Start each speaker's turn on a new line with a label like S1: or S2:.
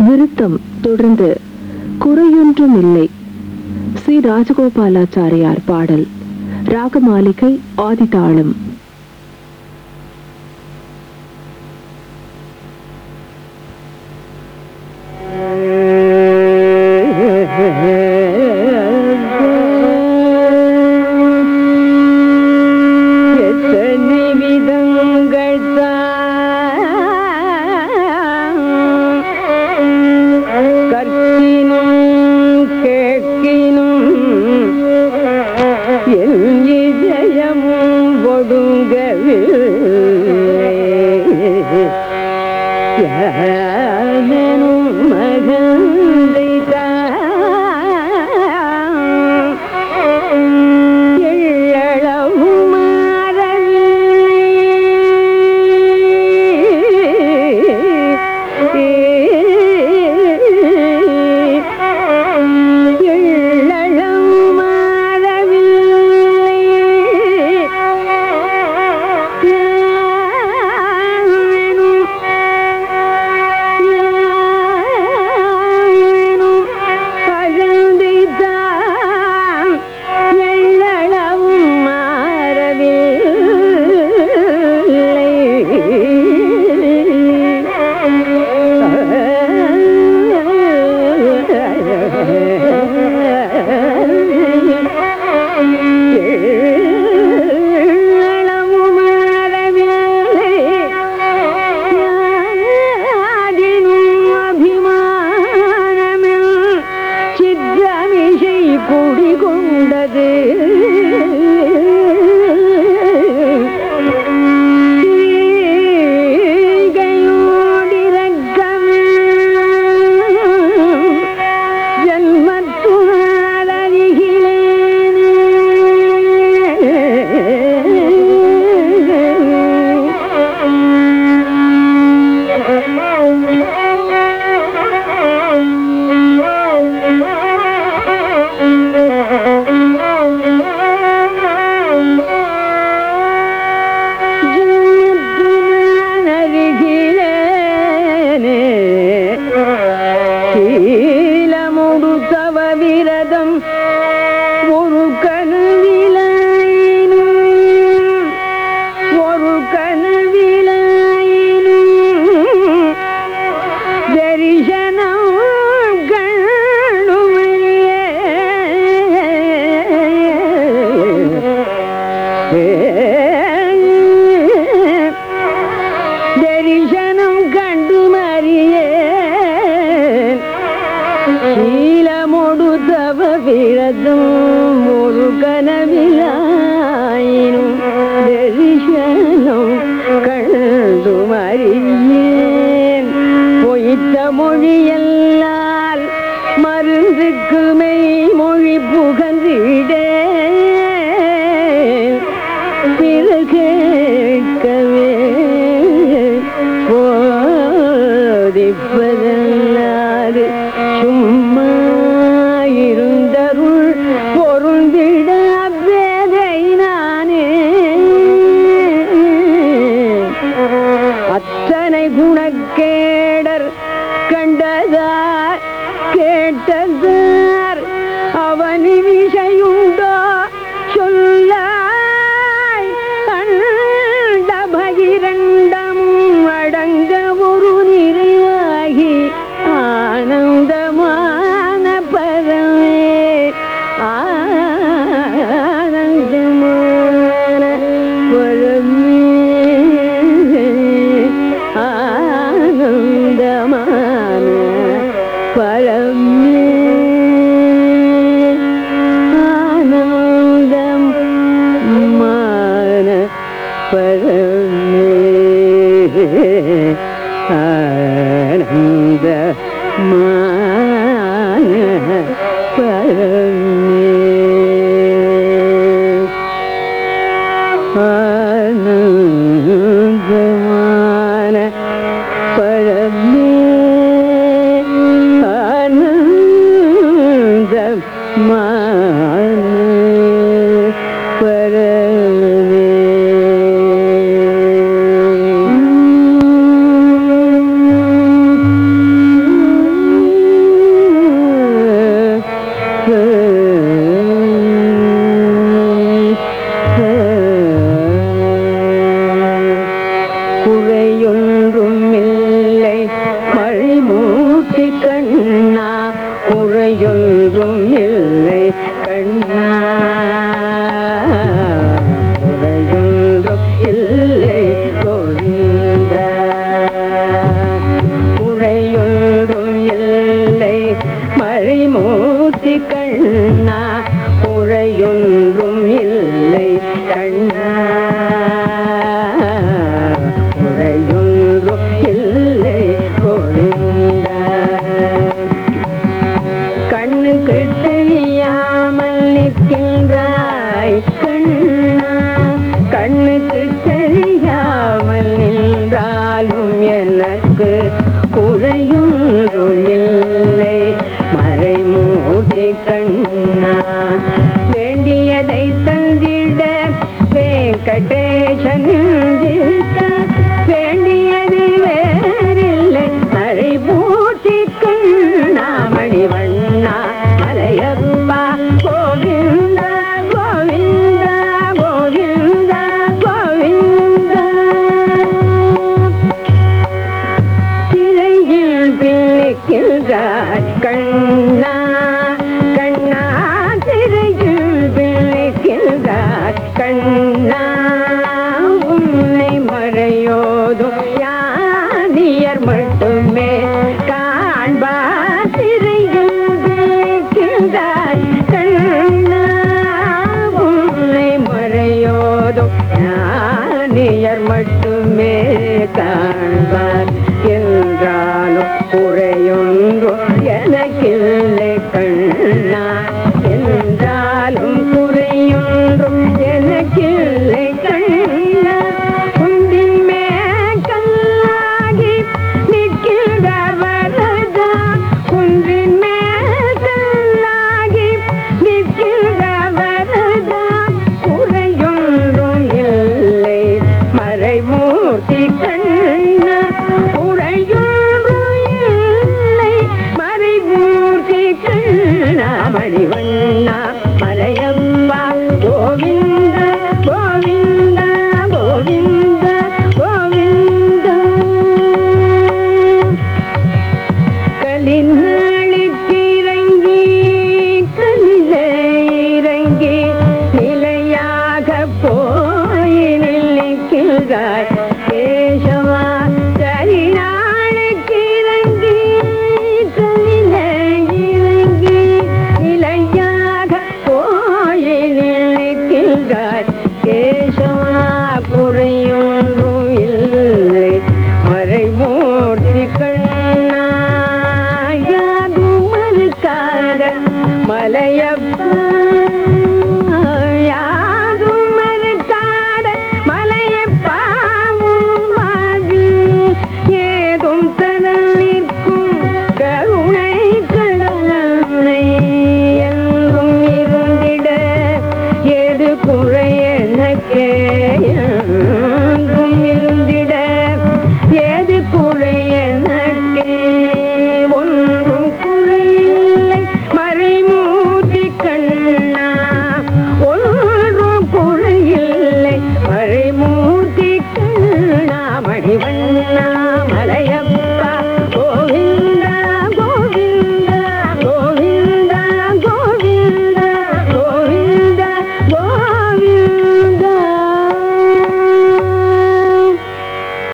S1: விருத்தம் தொடர்ந்து குறையொன்றும் இல்லை சி ராஜகோபாலாச்சாரியார் பாடல் ராகமாலிகை ஆதிதாளம்
S2: எத்தனை விதங்கள் கற்கினும் கேட்கினும் என் இதயமும் ஒடுங்கவில்லை யானும் மகந்தை எள்ளளவும் மாறவில்லை எள்ளளவும் மாறவில்லை யானும் யானும் அகந்தைதான் எள்ளளவும் எள்ளளவும் மாறவில்லை யாதினும் அபிமானமில் சிற்றமிசை குடிகொண்டது ஈகையோடிரக்கம் சீலமுடுத்தவ விரதம் ஒரு கனவிலாயினும் ஒரு கனவிலாயினும் தரிசனம் கண்ணுமறியே தரிசனம் கண்டு மறியேன் ശീലമൊടുത്തവ വിരതും ഒരു കനവിലായിനും ദർശനം കണ്ടുമറിയേൻ പൊയ്ത്ത മൊഴിയല്ലാൽ മരുந்துக்கு மெய் மொழி புகந்திடே பிறகு கேட்கவே போதிப்பதல்லாது சும்மா இருந்தருள் பொருந்திட பேதை நானே அத்தனை குணக்கேடர் கண்டதார் கேட்டதார் அவனி விஷயுண்டோ சொல்லாய் கண்ட பகிரண்டமும் அடங்க ஒரு நிறைவாகி ஆனந்தமான பரமே ஆனந்தமான பரமே ஆனந்தமான பரமே ஆனந்தம் மான பரமே ஆனந்த மான பரமே ஆனந்தமான பரமே கண்ணா குறையொன்றும் இல்லை கண்ணா குறையொன்றும் இல்லை கொழுந்தா கண்ணுக்கு தெரியாமல் நிற்கின்றாய் கண்ணா கண்ணுக்கு தெரியாமல் நின்றாலும் எனக்கு குறையொன்றும் இல்லை மறைமூடி கண்ணா வேண்டியதை தந்திட வெங்கடேசன் இருக்க வேண்டியது வேறில்லை மறைமூடி கண்ணா மணிவண்ணா மலையப்பா கோவிந்தா கோவிந்தா கோவிந்தா கோவிந்தா திரையில் பிள்ளைக்கின்றார் கண்ணா கண்ணா திரையில் பிள்ளைக்கின்றார் கண்ணா உன்னை மறையோதும் யானியர் மட்டுமே காண்பார் திரையில் பிள்ளைக்கின்றார் கண்ணா உன்னை மறையோதும் ஞானியர் மட்டுமே காண்பார் என்றாலும் குறையொன்றும் எனக்கில்லை கண்ணா என்றாலும் குறையொன்றும் எனக்கில்லை கண்ணா குந்தின் மேற்கல்லாகி நிற்கிற வரதா குன்றின் மேற்கல்லாகி நிற்கிற வரதா குறையொன்றும் இல்லை மறைமூர்த்தி கண்ணா குறையொன்றும் இல்லை மறைமூர்த்தி கண்ணா மணிவண்ணா மலையப்பா கோவிந்த கோவிந்த கோவிந்த கோவிந்த கலினாளிக்கிறங்கி கலிலே இறங்கி நிலையாக போய் நிற்கிறாய் கேசவா கலினாளுக்கிறங்கி கலிலே இறங்கி நிலையாக போய் நிற்கிறாய் கேசவா குறையொன்றும் இல்லை மறைமூர்த்தி கண்ணாயாதும் மறுக்காத மலையப்பா